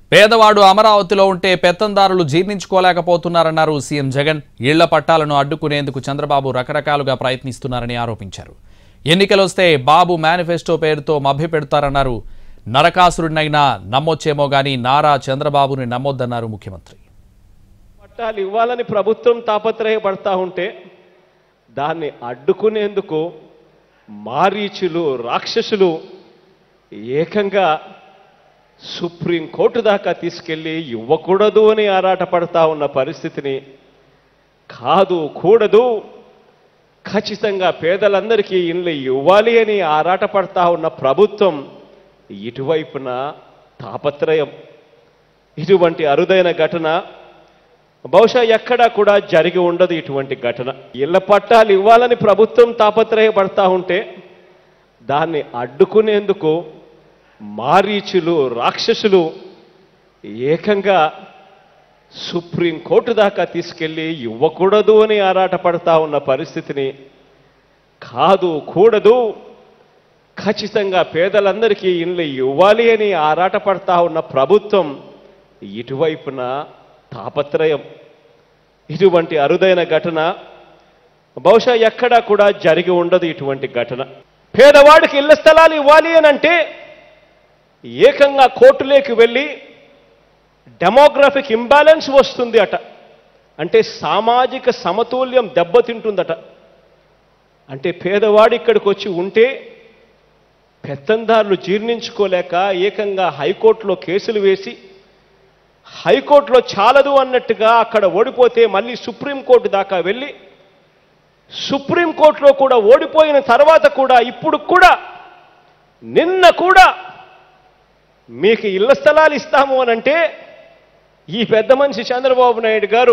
పేదవాడు అమరావతిలో ఉంటే పెత్తందారులు జీర్ణించుకోలేకపోతున్నారన్నారు సీఎం జగన్ ఇళ్ల పట్టాలను అడ్డుకునేందుకు చంద్రబాబు రకరకాలుగా ప్రయత్నిస్తున్నారని ఆరోపించారు ఎన్నికలొస్తే బాబు మేనిఫెస్టో పేరుతో మభ్యపెడతారన్నారు నరకాసురుడినైనా నమ్మొచ్చేమో గాని నారా చంద్రబాబుని నమ్మొద్దన్నారు ముఖ్యమంత్రి పట్టాలు ఇవ్వాలని ప్రభుత్వం తాపత్రయపడతా ఉంటే దాన్ని అడ్డుకునేందుకు మారీచులు రాక్షసులు ఏకంగా సుప్రీంకోర్టు దాకా తీసుకెళ్ళి ఇవ్వకూడదు అని ఆరాటపడతా ఉన్న పరిస్థితిని కాదు కూడదు ఖచ్చితంగా పేదలందరికీ ఇళ్ళు ఇవ్వాలి అని ఆరాటపడతా ఉన్న ప్రభుత్వం ఇటువైపున తాపత్రయం ఇటువంటి అరుదైన ఘటన బహుశా ఎక్కడా కూడా జరిగి ఉండదు ఇటువంటి ఘటన ఇళ్ల పట్టాలు ఇవ్వాలని ప్రభుత్వం తాపత్రయపడతా ఉంటే దాన్ని అడ్డుకునేందుకు మారీచులు రాక్షసులు ఏకంగా సుప్రీంకోర్టు దాకా తీసుకెళ్ళి ఇవ్వకూడదు అని ఆరాటపడతా ఉన్న పరిస్థితిని కాదు కూడదు ఖచ్చితంగా పేదలందరికీ ఇళ్ళు ఇవ్వాలి అని ఆరాటపడతా ఉన్న ప్రభుత్వం ఇటువైపున తాపత్రయం ఇటువంటి అరుదైన ఘటన బహుశా ఎక్కడా కూడా జరిగి ఉండదు ఇటువంటి ఘటన పేదవాడికి ఇళ్ల స్థలాలు ఇవ్వాలి అని అంటే ఏకంగా కోర్టులోకి వెళ్ళి డెమోగ్రఫిక్ ఇంబ్యాలెన్స్ వస్తుంది అట అంటే సామాజిక సమతుల్యం దెబ్బతింటుందట అంటే పేదవాడు ఇక్కడికి వచ్చి ఉంటే పెత్తందారులు జీర్ణించుకోలేక ఏకంగా హైకోర్టులో కేసులు వేసి హైకోర్టులో చాలదు అన్నట్టుగా అక్కడ ఓడిపోతే మళ్ళీ సుప్రీంకోర్టు దాకా వెళ్ళి సుప్రీంకోర్టులో కూడా ఓడిపోయిన తర్వాత కూడా ఇప్పుడు కూడా నిన్న కూడా మీకు ఇళ్ల స్థలాలు ఇస్తాము అని అంటే ఈ పెద్ద మనిషి చంద్రబాబు నాయుడు గారు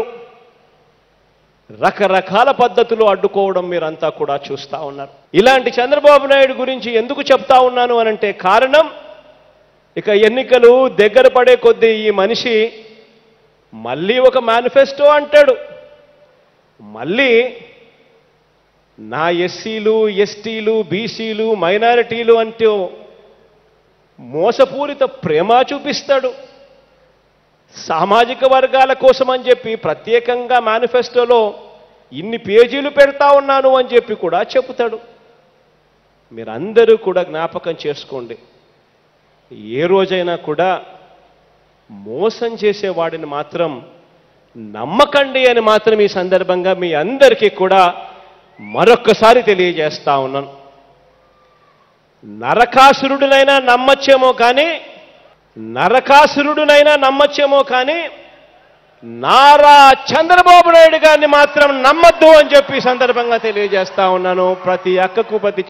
రకరకాల పద్ధతులు అడ్డుకోవడం మీరంతా కూడా చూస్తా ఉన్నారు ఇలాంటి చంద్రబాబు నాయుడు గురించి ఎందుకు చెప్తా ఉన్నాను అనంటే కారణం ఇక ఎన్నికలు దగ్గర పడే కొద్దీ ఈ మనిషి మళ్ళీ ఒక మేనిఫెస్టో అంటాడు మళ్ళీ నా ఎస్సీలు ఎస్టీలు బీసీలు మైనారిటీలు అంటూ మోసపూరిత ప్రేమ చూపిస్తాడు సామాజిక వర్గాల కోసం అని చెప్పి ప్రత్యేకంగా మేనిఫెస్టోలో ఇన్ని పేజీలు పెడతా ఉన్నాను అని చెప్పి కూడా చెబుతాడు మీరందరూ కూడా జ్ఞాపకం చేసుకోండి ఏ రోజైనా కూడా మోసం చేసేవాడిని మాత్రం నమ్మకండి అని మాత్రం ఈ సందర్భంగా మీ అందరికీ కూడా మరొక్కసారి తెలియజేస్తా ఉన్నాను నరకాసురుడినైనా నమ్మచ్చేమో కానీ నరకాసురుడినైనా నమ్మచ్చేమో కానీ నారా చంద్రబాబు నాయుడు గారిని మాత్రం నమ్మద్దు అని చెప్పి ఈ సందర్భంగా తెలియజేస్తా ఉన్నాను ప్రతి అక్కకు ప్రతి